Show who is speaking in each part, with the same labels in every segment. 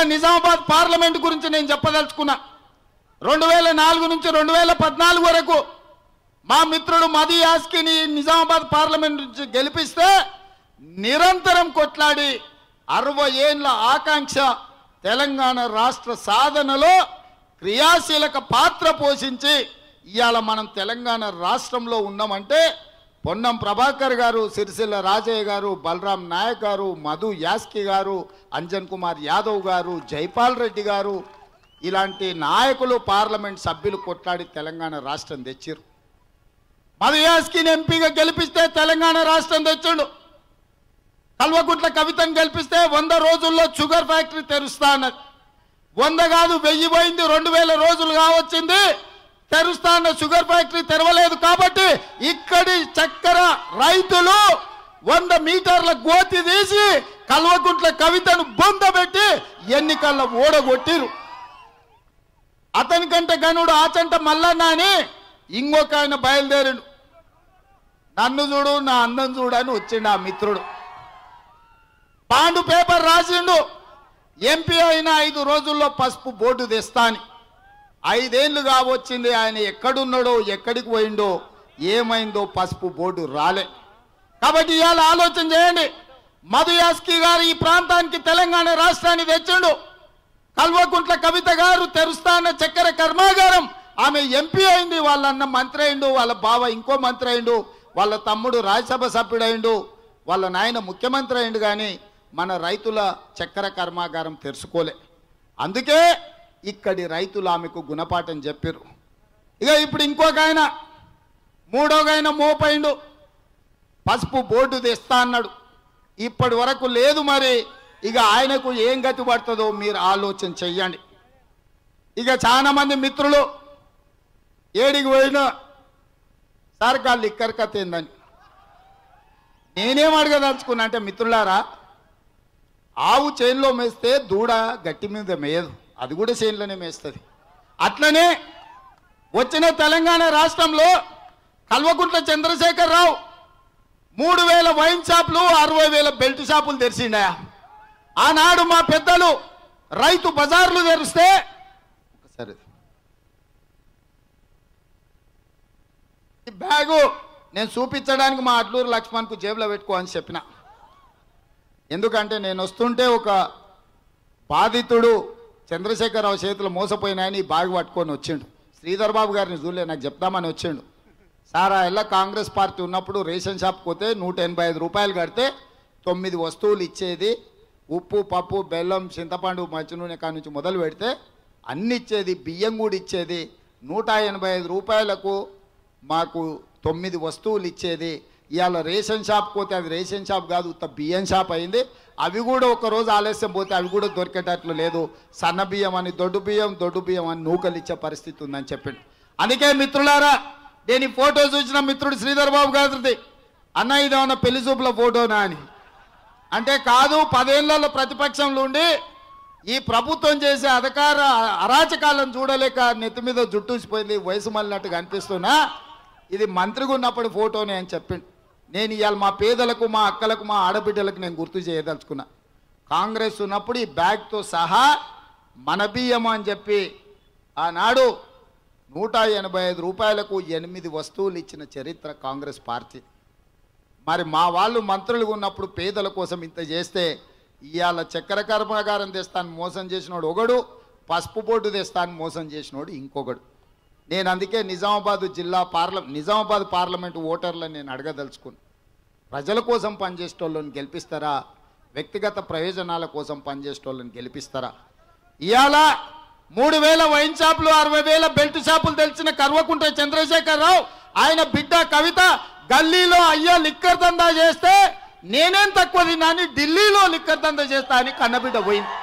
Speaker 1: Nizamabad parliament గురించి నేను చెప్పదలుచుకున్నా రెండు వేల నాలుగు నుంచి రెండు వేల పద్నాలుగు వరకు మా మిత్రుడు మది యాస్కిని నిజామాబాద్ పార్లమెంట్ నుంచి గెలిపిస్తే నిరంతరం కొట్లాడి అరవై ఏండ్ల ఆకాంక్ష తెలంగాణ రాష్ట్ర సాధనలో క్రియాశీలక పాత్ర పోషించి ఇవాళ మనం తెలంగాణ రాష్ట్రంలో ఉన్నామంటే పొన్నం ప్రభాకర్ గారు సిరిసిల్ల రాజయ్య గారు బలరాం నాయక్ గారు మధు యాస్కి గారు అంజన్ కుమార్ యాదవ్ గారు జైపాల్ రెడ్డి గారు ఇలాంటి నాయకులు పార్లమెంట్ సభ్యులు కొట్లాడి తెలంగాణ రాష్ట్రం తెచ్చిరు మధు యాస్కిని ఎంపీగా గెలిపిస్తే తెలంగాణ రాష్ట్రం తెచ్చిండు కల్వకుంట్ల కవితను గెలిపిస్తే వంద రోజుల్లో షుగర్ ఫ్యాక్టరీ తెరుస్తా అన్నది వంద కాదు వెయ్యి పోయింది రెండు వేల రోజులు కావచ్చింది తెరుస్తా అన్న షుగర్ ఫ్యాక్టరీ తెరవలేదు కాబట్టి ఇక్కడి చక్కెర రైతులు వంద మీటర్ల గోతి తీసి కల్వకుంట్ల కవితను బొందబెట్టి ఎన్నికల్లో ఓడగొట్టిరు అతని కంటే గనుడు ఆచంట మల్లన్న అని ఇంకొక ఆయన బయలుదేరిండు నన్ను చూడు నా అందం చూడు అని వచ్చిండు ఆ మిత్రుడు పాండు పేపర్ రాసిండు ఎంపీ అయిన ఐదు రోజుల్లో పసుపు బోర్డు తెస్తా అని ఐదేళ్లు కావచ్చింది ఆయన ఎక్కడున్నాడో ఎక్కడికి పోయిండో ఏమైందో పసుపు బోర్డు రాలే కాబట్టి ఇవాళ ఆలోచన చేయండి మధు యాస్కి గారు ఈ ప్రాంతానికి తెలంగాణ రాష్ట్రాన్ని తెచ్చిండు కల్వకుంట్ల కవిత గారు తెరుస్తా అన్న చక్కెర కర్మాగారం ఆమె ఎంపీ అయింది వాళ్ళ అన్న మంత్రి అయిండు వాళ్ళ బావ ఇంకో మంత్రి అయిండు వాళ్ళ తమ్ముడు రాజ్యసభ సభ్యుడు అయిండు వాళ్ళ నాయన ముఖ్యమంత్రి అయిండు కానీ మన రైతుల చక్కెర కర్మాగారం తెరుచుకోలే అందుకే ఇక్కడి రైతులు ఆమెకు గుణపాఠం చెప్పారు ఇక ఇప్పుడు ఇంకొక ఆయన మూడోగా ఆయన మోపైండు పసుపు బోర్డు తెస్తా అన్నాడు ఇప్పటి వరకు లేదు మరి ఇక ఆయనకు ఏం గతి పడుతుందో మీరు ఆలోచన చెయ్యండి ఇక చాలా మంది మిత్రులు ఏడికి పోయినా సార్ గాళ్ళు ఇక్కడి కథ ఏందని నేనేం అడగదలుచుకున్నా అంటే మిత్రులారా ఆవు చేనులో మేస్తే దూడ గట్టి మీద మేయదు అది కూడా చేనులోనే మేస్తుంది అట్లనే వచ్చిన తెలంగాణ రాష్ట్రంలో కల్వకుంట్ల చంద్రశేఖర్ రావు మూడు వేల వైన్ షాపులు అరవై వేల బెల్ట్ షాపులు తెరిచిండా ఆనాడు మా పెద్దలు రైతు బజార్లు తెరిస్తే సరే ఈ బ్యాగు నేను చూపించడానికి మా అడ్లూరు లక్ష్మణ్కు జేబులో పెట్టుకో అని చెప్పిన ఎందుకంటే నేను వస్తుంటే ఒక బాధితుడు చంద్రశేఖరరావు చేతులు మోసపోయిన ఆయన ఈ బ్యాగ్ పట్టుకొని వచ్చిండు శ్రీధర్ బాబు గారిని చూడలే నాకు చెప్తామని వచ్చిండు సార్ ఆ ఎల్ల కాంగ్రెస్ పార్టీ ఉన్నప్పుడు రేషన్ షాప్కి పోతే నూట ఎనభై ఐదు రూపాయలు కడితే తొమ్మిది వస్తువులు ఇచ్చేది ఉప్పు పప్పు బెల్లం చింతపండు మంచి నూనె కాడ నుంచి మొదలు పెడితే అన్ని ఇచ్చేది బియ్యం కూడా ఇచ్చేది నూట ఎనభై ఐదు రూపాయలకు మాకు తొమ్మిది వస్తువులు ఇచ్చేది ఇవాళ రేషన్ షాప్ పోతే అది రేషన్ షాప్ కాదు ఉత్త బియ్యం షాప్ అయింది అవి కూడా ఒక రోజు ఆలస్యం పోతే అవి కూడా దొరికేటట్లు లేదు సన్న బియ్యం అని దొడ్డు బియ్యం దొడ్డు బియ్యం అని నూకలు ఇచ్చే పరిస్థితి ఉందని చెప్పిండు అందుకే మిత్రులారా నేను ఈ ఫోటో చూసిన మిత్రుడు శ్రీధర్ బాబు గారిది అన్న ఇదేమన్నా పెళ్లి చూపుల ఫోటోనా అని అంటే కాదు పదేళ్లలో ప్రతిపక్షంలో ఉండి ఈ ప్రభుత్వం చేసే అధికార అరాచకాలను చూడలేక నెత్తి మీద జుట్టూసిపోయింది వయసు మళ్ళినట్టుగా అనిపిస్తున్నా ఇది మంత్రిగా ఉన్నప్పుడు ఫోటోనే అని చెప్పిండు నేను ఇవాళ మా పేదలకు మా అక్కలకు మా ఆడబిడ్డలకు నేను గుర్తు చేయదలుచుకున్నా కాంగ్రెస్ ఉన్నప్పుడు ఈ బ్యాగ్తో సహా మన బియ్యం అని చెప్పి ఆనాడు నూట ఎనభై ఐదు రూపాయలకు ఎనిమిది వస్తువులు ఇచ్చిన చరిత్ర కాంగ్రెస్ పార్టీ మరి మా వాళ్ళు మంత్రులుగా ఉన్నప్పుడు పేదల కోసం ఇంత చేస్తే ఇవాళ చక్కెర కర్మాగారం తెస్తాను మోసం చేసినోడు ఒకడు పసుపు బోర్డు తెస్తాను మోసం చేసినోడు ఇంకొకడు నేను అందుకే నిజామాబాద్ జిల్లా పార్ల నిజామాబాద్ పార్లమెంటు ఓటర్లను నేను అడగదలుచుకున్నాను ప్రజల కోసం పనిచేసేటోళ్ళని గెలిపిస్తారా వ్యక్తిగత ప్రయోజనాల కోసం పనిచేసేటోళ్ళని గెలిపిస్తారా ఇవాళ మూడు వేల వైన్ షాపులు అరవై వేల బెల్ట్ షాపులు తెలిసిన కర్వకుంట చంద్రశేఖర్ రావు ఆయన బిడ్డ కవిత గల్లీలో అయ్యా లిక్కర్ దందా చేస్తే నేనేం తక్కువ తిన్నాని ఢిల్లీలో లిక్కర్ దందా చేస్తా అని కన్నబిడ్డ పోయింది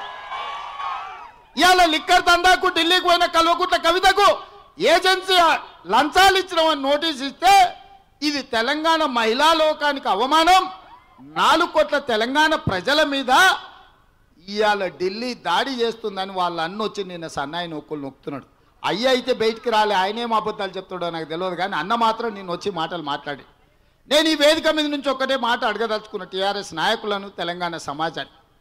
Speaker 1: ఇవాళ లిక్కర్ దందాకు ఢిల్లీకి పోయిన కల్వకుంట్ల కవితకు ఏజెన్సీ లంచాలు ఇచ్చిన నోటీస్ ఇస్తే ఇది తెలంగాణ మహిళా లోకానికి అవమానం నాలుగు కోట్ల తెలంగాణ ప్రజల మీద ఇవాళ ఢిల్లీ దాడి చేస్తుందని వాళ్ళ అన్న వచ్చి నిన్న సన్నాయి నొక్కులు నొక్కుతున్నాడు అయ్య అయితే బయటికి రాలే ఆయనేం అబద్ధాలు చెప్తాడో నాకు తెలియదు కానీ అన్న మాత్రం నేను వచ్చి మాటలు మాట్లాడి నేను ఈ వేదిక మీద నుంచి ఒక్కటే మాట అడగదలుచుకున్న టీఆర్ఎస్ నాయకులను తెలంగాణ సమాజాన్ని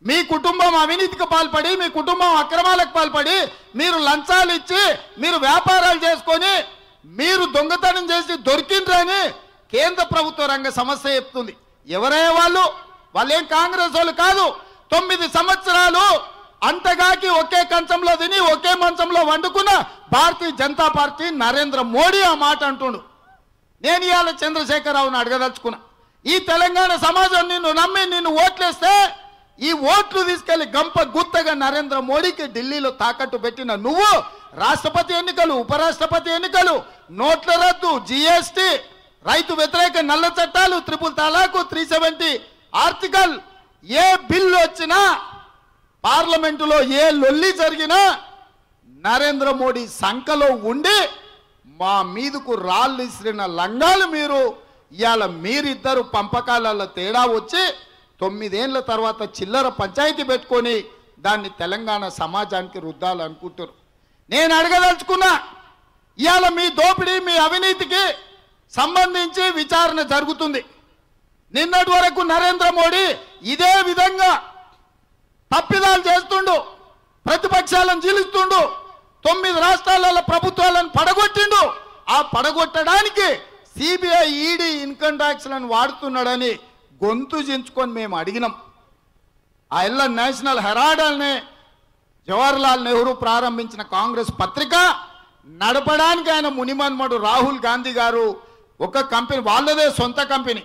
Speaker 1: మీ కుటుంబం అవినీతికి పాల్పడి మీ కుటుంబం అక్రమాలకు పాల్పడి మీరు లంచాలు ఇచ్చి మీరు వ్యాపారాలు చేసుకొని మీరు దొంగతనం చేసి దొరికిండ్రని కేంద్ర ప్రభుత్వ రంగ సంస్థ చెప్తుంది ఎవరయ్యే వాళ్ళు వాళ్ళేం కాంగ్రెస్ వాళ్ళు కాదు తొమ్మిది సంవత్సరాలు అంతగాకి ఒకే కంచంలో తిని ఒకే మంచంలో వండుకున్న భారతీయ జనతా పార్టీ నరేంద్ర మోడీ ఆ మాట అంటుండు నేను ఇవాళ చంద్రశేఖరరావుని అడగదలుచుకున్నా ఈ తెలంగాణ సమాజం నిన్ను నమ్మి నిన్ను ఓట్లేస్తే ఈ ఓట్లు తీసుకెళ్లి గంప గుత్తగా నరేంద్ర మోడీకి ఢిల్లీలో తాకట్టు పెట్టిన నువ్వు రాష్ట్రపతి ఎన్నికలు ఉపరాష్ట్రపతి ఎన్నికలు నోట్ల రద్దు జిఎస్టి రైతు వ్యతిరేక నల్ల చట్టాలు త్రిపుల్ తలాకు త్రీ సెవెంటీ ఆర్టికల్ ఏ బిల్లు వచ్చినా పార్లమెంటులో ఏ లొల్లి జరిగినా నరేంద్ర మోడీ సంఖలో ఉండి మా మీదకు రాళ్ళు ఇసిరిన లంగాలు మీరు ఇవాళ మీరిద్దరు పంపకాలలో తేడా వచ్చి తొమ్మిదేళ్ల తర్వాత చిల్లర పంచాయతీ పెట్టుకొని దాన్ని తెలంగాణ సమాజానికి రుద్దాలనుకుంటారు నేను అడగదలుచుకున్నా ఇవాళ మీ దోపిడీ మీ అవినీతికి సంబంధించి విచారణ జరుగుతుంది నిన్నటి వరకు నరేంద్ర మోడీ ఇదే విధంగా తప్పిదాలు చేస్తుండు ప్రతిపక్షాలను జీలిస్తుండు తొమ్మిది రాష్ట్రాలలో ప్రభుత్వాలను పడగొట్టిండు ఆ పడగొట్టడానికి సిబిఐ ఈడీ ఇన్కమ్ ట్యాక్స్లను వాడుతున్నాడని గొంతు చించుకొని మేము అడిగినాం ఆ ఎల్ల నేషనల్ హెరాల్డ్ అనే జవహర్లాల్ నెహ్రూ ప్రారంభించిన కాంగ్రెస్ పత్రిక నడపడానికి ఆయన మునిమన్మడు రాహుల్ గాంధీ గారు ఒక కంపెనీ వాళ్ళదే సొంత కంపెనీ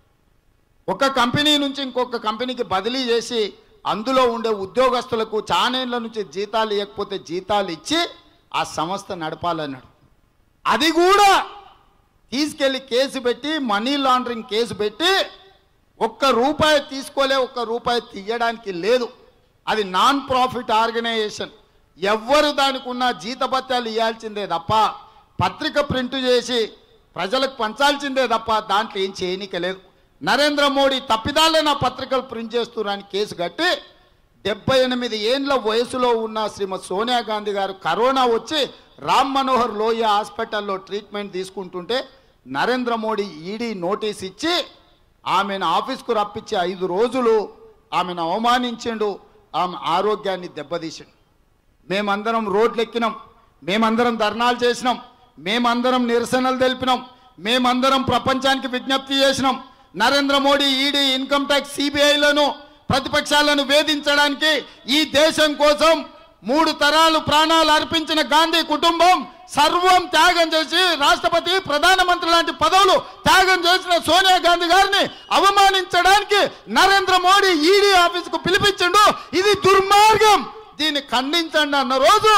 Speaker 1: ఒక కంపెనీ నుంచి ఇంకొక కంపెనీకి బదిలీ చేసి అందులో ఉండే ఉద్యోగస్తులకు చానేళ్ల నుంచి జీతాలు ఇవ్వకపోతే జీతాలు ఇచ్చి ఆ సంస్థ నడపాలన్నాడు అది కూడా తీసుకెళ్లి కేసు పెట్టి మనీ లాండరింగ్ కేసు పెట్టి ఒక్క రూపాయి తీసుకోలే ఒక్క రూపాయి తీయడానికి లేదు అది నాన్ ప్రాఫిట్ ఆర్గనైజేషన్ ఎవ్వరు దానికి ఉన్న జీతభత్యాలు ఇవ్వాల్సిందే తప్ప పత్రిక ప్రింట్ చేసి ప్రజలకు పంచాల్సిందే తప్ప దాంట్లో ఏం చేయనీక లేదు నరేంద్ర మోడీ తప్పిదాలే నా పత్రికలు ప్రింట్ చేస్తున్నారని కేసు కట్టి డెబ్బై ఎనిమిది ఏండ్ల వయసులో ఉన్న శ్రీమతి సోనియా గాంధీ గారు కరోనా వచ్చి రామ్ మనోహర్ లోయ హాస్పిటల్లో ట్రీట్మెంట్ తీసుకుంటుంటే నరేంద్ర మోడీ ఈడీ నోటీస్ ఇచ్చి ఆమెను ఆఫీస్కు రప్పించి ఐదు రోజులు ఆమెను అవమానించిండు ఆమె ఆరోగ్యాన్ని దెబ్బతీసిండు మేమందరం రోడ్లు ఎక్కినాం మేమందరం ధర్నాలు చేసినాం మేమందరం నిరసనలు తెలిపినాం మేమందరం ప్రపంచానికి విజ్ఞప్తి చేసినాం Narendra Modi ED income tax సిబిఐలను ప్రతిపక్షాలను వేధించడానికి ఈ దేశం కోసం మూడు తరాలు ప్రాణాలు అర్పించిన గాంధీ కుటుంబం సర్వం త్యాగం చేసి రాష్ట్రపతి ప్రధానమంత్రి లాంటి పదవులు త్యాగం చేసిన సోనియా గాంధీ గారిని అవమానించడానికి నరేంద్ర మోడీ ఈడీ ఆఫీసుకు పిలిపించిండు ఇది దుర్మార్గం దీన్ని ఖండించండి అన్న రోజు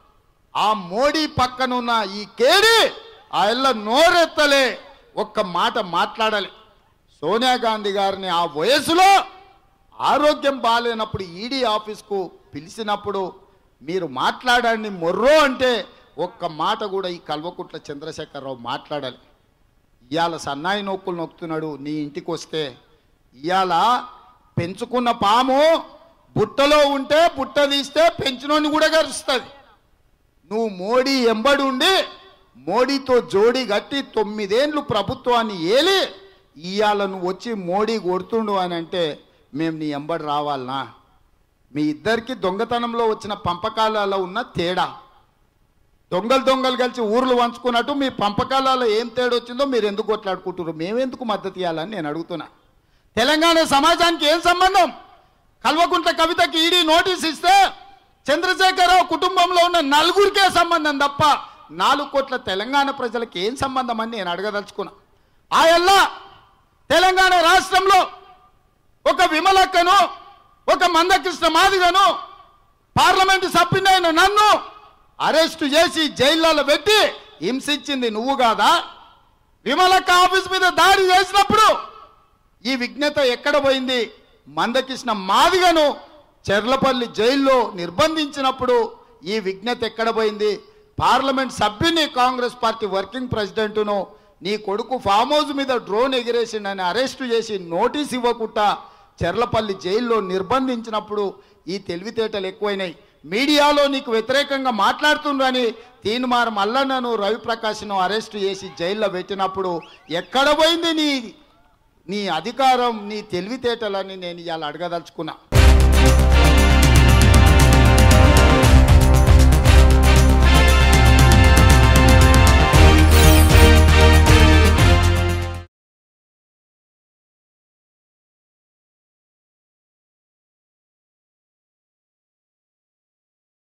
Speaker 1: ఆ మోడీ పక్కనున్న ఈ కేడి ఆ ఎల్ల నోరెత్తలే ఒక్క మాట మాట్లాడాలి సోనియా గాంధీ గారిని ఆ వయసులో ఆరోగ్యం బాగాలేనప్పుడు ఈడీ ఆఫీస్కు పిలిచినప్పుడు మీరు మాట్లాడండి మొర్రో అంటే ఒక్క మాట కూడా ఈ కల్వకుట్ల చంద్రశేఖరరావు మాట్లాడాలి ఇవాళ సన్నాయి నొక్కులు నొక్కుతున్నాడు నీ ఇంటికి వస్తే ఇవాళ పెంచుకున్న పాము బుట్టలో ఉంటే బుట్ట తీస్తే పెంచినోని కూడా గరుస్తుంది నువ్వు మోడీ ఎంబడి ఉండి మోడీతో జోడి కట్టి తొమ్మిదేండ్లు ప్రభుత్వాన్ని ఏలి ఇవాళ నువ్వు వచ్చి మోడీ కొడుతుండు అని అంటే మేము నీ ఎంబడి రావాలనా మీ ఇద్దరికి దొంగతనంలో వచ్చిన పంపకాలలో ఉన్న తేడా దొంగలు దొంగలు కలిసి ఊర్లు వంచుకున్నట్టు మీ పంపకాలలో ఏం తేడా వచ్చిందో మీరు ఎందుకు కొట్లాడుకుంటున్నారు మేమెందుకు మద్దతు ఇవ్వాలని నేను అడుగుతున్నా తెలంగాణ సమాజానికి ఏం సంబంధం కల్వకుంట్ల కవితకి ఈడీ నోటీస్ ఇస్తే చంద్రశేఖరరావు కుటుంబంలో ఉన్న నలుగురికే సంబంధం తప్ప నాలుగు కోట్ల తెలంగాణ ప్రజలకు ఏం సంబంధం అని నేను అడగదలుచుకున్నా ఆ ఎల్లా తెలంగాణ రాష్ట్రంలో ఒక విమలక్కను ఒక మందకృష్ణ మాదిగను పార్లమెంటు సభ్యునైన నన్ను అరెస్టు చేసి జైల్లో పెట్టి హింసించింది నువ్వు కాదా విమలక్క ఆఫీస్ మీద దాడి చేసినప్పుడు ఈ విజ్ఞత ఎక్కడ పోయింది మందకృష్ణ మాదిగను చెర్లపల్లి జైల్లో నిర్బంధించినప్పుడు ఈ విజ్ఞత ఎక్కడ పోయింది పార్లమెంట్ సభ్యుని కాంగ్రెస్ పార్టీ వర్కింగ్ ప్రెసిడెంట్ను నీ కొడుకు ఫామ్ హౌస్ మీద డ్రోన్ ఎగిరేసిండని అరెస్టు చేసి నోటీస్ ఇవ్వకుండా చెర్లపల్లి జైల్లో నిర్బంధించినప్పుడు ఈ తెలివితేటలు ఎక్కువైనాయి మీడియాలో నీకు వ్యతిరేకంగా మాట్లాడుతుండ్రని తీన్మార్ మల్లన్నను రవిప్రకాష్ను అరెస్టు చేసి జైల్లో పెట్టినప్పుడు ఎక్కడ పోయింది నీ నీ అధికారం నీ తెలివితేటలని నేను ఇవాళ అడగదలుచుకున్నా
Speaker 2: థ్యాంక్ యూ